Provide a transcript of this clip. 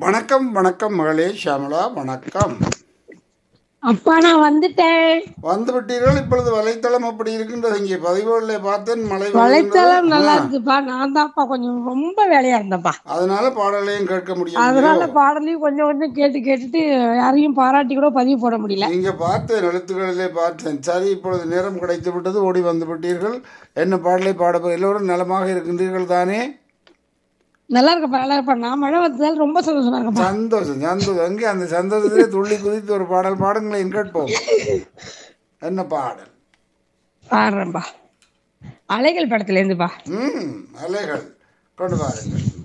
வணக்கம் வணக்கம் மகளே ஷியாமளா வணக்கம் அப்பா நான் வந்துட்டேன் வந்து விட்டீர்கள் இப்பொழுது வலைத்தளம் அப்படி இருக்கின்றது இங்கே பதிவுகளில் பார்த்தேன் மழை வலைத்தளம் வருகின்றது. நல்லா ஆ, இருக்குப்பா நான் தான்ப்பா கொஞ்சம் ரொம்ப வேலையா இருந்தேன்ப்பா அதனால பாடலையும் கேட்க முடியும் அதனால பாடலையும் கொஞ்சம் கொஞ்சம் கேட்டு கேட்டுட்டு யாரையும் பாராட்டி கூட பதிவு போட முடியல நீங்க பார்த்தேன் எழுத்துக்களிலே பார்த்தேன் சரி இப்பொழுது நேரம் கிடைத்து விட்டது ஓடி வந்து விட்டீர்கள் என்ன பாடலை பாட போ- எல்லோரும் நலமாக இருக்கின்றீர்கள் தானே நல்லா இருக்கப்பா நல்லா இருப்பா நான் மழை வந்ததால ரொம்ப சந்தோஷமா இருக்கப்பா சந்தோஷம் சந்தோஷம் எங்கே அந்த சந்தோஷத்திலே துள்ளி குதித்து ஒரு பாடல் பாடுங்களேன் கேட்போம் என்ன பாடல் பாடுறேன்ப்பா அலைகள் படத்துல இருந்துப்பா ம் அலைகள் கொண்டு பாருங்கள்